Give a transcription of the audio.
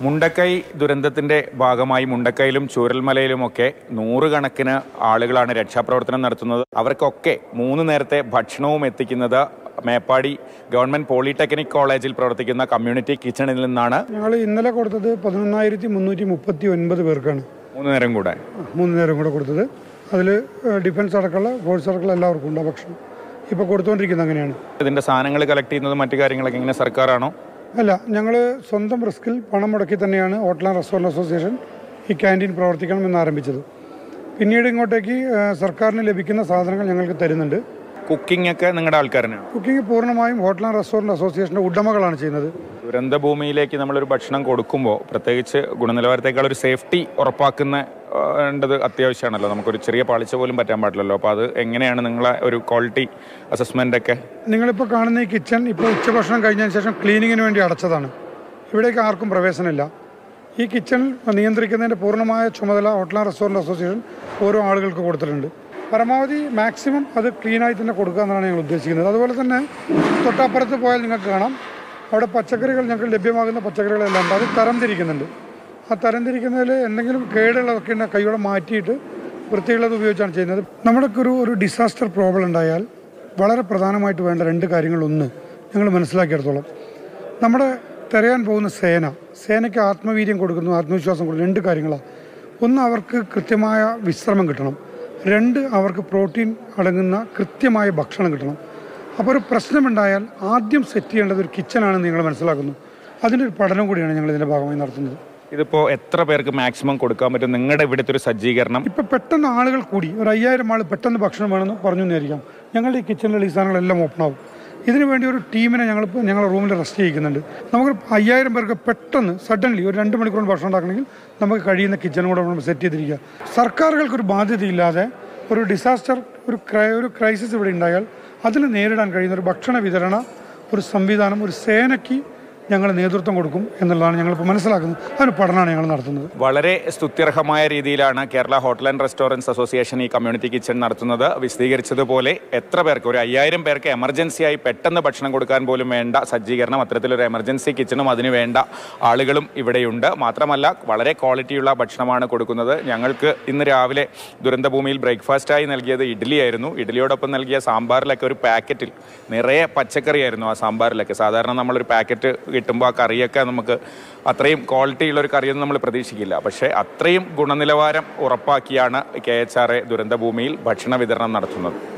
മുണ്ടക്കൈ ദുരന്തത്തിന്റെ ഭാഗമായി മുണ്ടക്കൈയിലും ചൂരൽമലയിലുമൊക്കെ നൂറുകണക്കിന് ആളുകളാണ് രക്ഷാപ്രവർത്തനം നടത്തുന്നത് അവർക്കൊക്കെ മൂന്ന് നേരത്തെ ഭക്ഷണവും എത്തിക്കുന്നത് മേപ്പാടി ഗവൺമെന്റ് പോളിടെക്നിക് കോളേജിൽ പ്രവർത്തിക്കുന്ന കമ്മ്യൂണിറ്റി കിച്ചണിൽ നിന്നാണ് ഞങ്ങൾ ഇന്നലെ കൊടുത്തത് പതിനൊന്നായിരത്തി മുന്നൂറ്റി മുപ്പത്തി ഒൻപത് പേർക്കാണ് മൂന്ന് നേരം കൂടെ മൂന്ന് നേരം കൂടെ കൊടുത്തത് അതിൽ ഡിഫൻസ് അടക്കമുള്ള ഫോഴ്സ് അടക്കമുള്ള എല്ലാവർക്കും ഉണ്ട് ആ ഭക്ഷണം ഇപ്പോൾ കൊടുത്തുകൊണ്ടിരിക്കുന്നത് അങ്ങനെയാണ് ഇതിന്റെ സാധനങ്ങൾ കളക്ട് ചെയ്യുന്നത് മറ്റു കാര്യങ്ങളൊക്കെ ഇങ്ങനെ സർക്കാരാണോ അല്ല ഞങ്ങൾ സ്വന്തം റിസ്കിൽ പണം മുടക്കി തന്നെയാണ് ഹോട്ടൽ ആൻഡ് റെസ്റ്റോറൻറ്റ് അസോസിയേഷൻ ഈ ക്യാൻറ്റീൻ പ്രവർത്തിക്കണമെന്ന് ആരംഭിച്ചത് പിന്നീട് ഇങ്ങോട്ടേക്ക് ആ, സർക്കാരിന് ലഭിക്കുന്ന സാധനങ്ങൾ ഞങ്ങൾക്ക് തരുന്നുണ്ട് കുക്കിംഗ് ഒക്കെ നിങ്ങളുടെ ആൾക്കാരനാണ് കുക്കിംഗ് പൂർണ്ണമായും ഹോട്ടൽ ആൻഡ് റെസ്റ്റോറൻറ്റ് അസോസിയേഷൻ്റെ ഉടമകളാണ് ചെയ്യുന്നത് ദുരന്ത ഭൂമിയിലേക്ക് നമ്മളൊരു ഭക്ഷണം കൊടുക്കുമ്പോൾ പ്രത്യേകിച്ച് ഗുണനിലവാരത്തേക്കാൾ ഒരു സേഫ്റ്റി ഉറപ്പാക്കുന്ന ആ, ണ്ടത് അത്യാവശ്യമാണല്ലോ നമുക്കൊരു ചെറിയ പാളിച്ച പോലും പറ്റാൻ പാടില്ലല്ലോ അപ്പോൾ അത് എങ്ങനെയാണ് നിങ്ങളെ ഒരു ക്വാളിറ്റി അസസ്മെൻ്റ് ഒക്കെ നിങ്ങളിപ്പോൾ കാണുന്ന ഈ കിച്ചൺ ഇപ്പോൾ ഉച്ചഭക്ഷണം കഴിഞ്ഞതിന് ശേഷം ക്ലീനിങ്ങിന് വേണ്ടി അടച്ചതാണ് ഇവിടേക്ക് ആർക്കും പ്രവേശനമില്ല ഈ കിച്ചൺ നിയന്ത്രിക്കുന്നതിൻ്റെ പൂർണ്ണമായ ചുമതല ഹോട്ടൽ ആൻഡ് റെസ്റ്റോറൻറ്റ് അസോസിയേഷൻ ഓരോ ആളുകൾക്ക് കൊടുത്തിട്ടുണ്ട് പരമാവധി മാക്സിമം അത് ക്ലീനായി തന്നെ കൊടുക്കുക എന്നാണ് ഞങ്ങൾ ഉദ്ദേശിക്കുന്നത് അതുപോലെ തന്നെ തൊട്ടപ്പുറത്ത് പോയാൽ നിങ്ങൾക്ക് കാണാം അവിടെ പച്ചക്കറികൾ ഞങ്ങൾക്ക് ലഭ്യമാകുന്ന പച്ചക്കറികളെല്ലാം ഉണ്ട് അത് തരം തിരിക്കുന്നുണ്ട് ആ തരം തിരിക്കുന്നതിൽ എന്തെങ്കിലും കേടുള്ളതൊക്കെ ഉണ്ടെങ്കിൽ കൈയോടെ മാറ്റിയിട്ട് വൃത്തിയുള്ളത് ഉപയോഗിച്ചാണ് ചെയ്യുന്നത് നമ്മുടെ ഒരു ഒരു ഡിസാസ്റ്റർ പ്രോബ്ലം ഉണ്ടായാൽ വളരെ പ്രധാനമായിട്ട് വേണ്ട രണ്ട് കാര്യങ്ങളൊന്ന് ഞങ്ങൾ മനസ്സിലാക്കിയെടുത്തോളം നമ്മുടെ തിരയാൻ പോകുന്ന സേന സേനയ്ക്ക് ആത്മവീര്യം കൊടുക്കുന്നു ആത്മവിശ്വാസം കൊടുക്കുന്നു രണ്ട് കാര്യങ്ങളാണ് ഒന്ന് അവർക്ക് കൃത്യമായ വിശ്രമം കിട്ടണം രണ്ട് അവർക്ക് പ്രോട്ടീൻ അടങ്ങുന്ന കൃത്യമായ ഭക്ഷണം കിട്ടണം അപ്പോൾ ഒരു പ്രശ്നമുണ്ടായാൽ ആദ്യം സെറ്റ് ചെയ്യേണ്ടത് ഒരു കിച്ചണാണെന്ന് ഞങ്ങൾ മനസ്സിലാക്കുന്നു അതിൻ്റെ ഒരു പഠനം കൂടിയാണ് ഞങ്ങൾ ഇതിൻ്റെ ഭാഗമായി നടത്തുന്നത് ഇതിപ്പോൾ എത്ര പേർക്ക് മാക്സിമം കൊടുക്കാൻ പറ്റും നിങ്ങളുടെ ഇവിടുത്തെ ഒരു സജ്ജീകരണം ഇപ്പം പെട്ടെന്ന് ആളുകൾ കൂടി ഒരു അയ്യായിരം ആൾ പെട്ടെന്ന് ഭക്ഷണം വേണമെന്ന് പറഞ്ഞു എന്നായിരിക്കാം ഞങ്ങളുടെ ഈ കിച്ചണിലെ ഈ സാധനങ്ങളെല്ലാം ഓപ്പൺ ആവും ഇതിനു വേണ്ടി ഒരു ടീമിനെ ഞങ്ങളിപ്പോൾ ഞങ്ങളുടെ റൂമിൽ റെസ്റ്റ് ചെയ്യിക്കുന്നുണ്ട് നമുക്ക് അയ്യായിരം പേർക്ക് പെട്ടെന്ന് സഡൻലി ഒരു രണ്ട് മണിക്കൂർ ഭക്ഷണം ഉണ്ടാക്കണമെങ്കിൽ നമുക്ക് കഴിയുന്ന കിച്ചൺ കൂടെ നമ്മൾ സെറ്റ് ചെയ്തിരിക്കുക സർക്കാരുകൾക്കൊരു ബാധ്യതയില്ലാതെ ഒരു ഡിസാസ്റ്റർ ഒരു ക്രൈ ഒരു ക്രൈസിസ് ഇവിടെ ഉണ്ടായാൽ അതിന് നേരിടാൻ കഴിയുന്ന ഒരു ഭക്ഷണ വിതരണ ഒരു സംവിധാനം ഒരു സേനയ്ക്ക് ഞങ്ങൾ നേതൃത്വം കൊടുക്കും എന്നുള്ളതാണ് ഞങ്ങളിപ്പോൾ മനസ്സിലാക്കുന്നത് അതിന് പഠനമാണ് ഞങ്ങൾ നടത്തുന്നത് വളരെ സ്തുത്യർഹമായ രീതിയിലാണ് Kerala hotel and restaurants association ഈ കമ്മ്യൂണിറ്റി കിച്ചൺ നടത്തുന്നത് വിശദീകരിച്ചതുപോലെ എത്ര പേർക്ക് ഒരു അയ്യായിരം പേർക്ക് എമർജൻസിയായി പെട്ടെന്ന് ഭക്ഷണം കൊടുക്കാൻ പോലും വേണ്ട സജ്ജീകരണം അത്തരത്തിലൊരു എമർജൻസി കിച്ചണും അതിന് വേണ്ട ആളുകളും ഇവിടെയുണ്ട് മാത്രമല്ല വളരെ ക്വാളിറ്റിയുള്ള ഭക്ഷണമാണ് കൊടുക്കുന്നത് ഞങ്ങൾക്ക് ഇന്ന് രാവിലെ ദുരന്തഭൂമിയിൽ ബ്രേക്ക്ഫാസ്റ്റായി നൽകിയത് ഇഡ്ഡലിയായിരുന്നു ഇഡ്ഡലിയോടൊപ്പം നൽകിയ സാമ്പാറിലൊക്കെ ഒരു പാക്കറ്റിൽ നിറയെ പച്ചക്കറിയായിരുന്നു ആ സാമ്പാറിലൊക്കെ സാധാരണ നമ്മളൊരു പാക്കറ്റ് കിട്ടുമ്പോൾ ആ കറിയൊക്കെ നമുക്ക് അത്രയും ക്വാളിറ്റിയുള്ള ഒരു കറിയൊന്നും നമ്മൾ പ്രതീക്ഷിക്കില്ല പക്ഷേ അത്രയും ഗുണനിലവാരം ഉറപ്പാക്കിയാണ് കെ എച്ച് ആർ എ ദുരന്തഭൂമിയിൽ ഭക്ഷണ വിതരണം നടത്തുന്നത്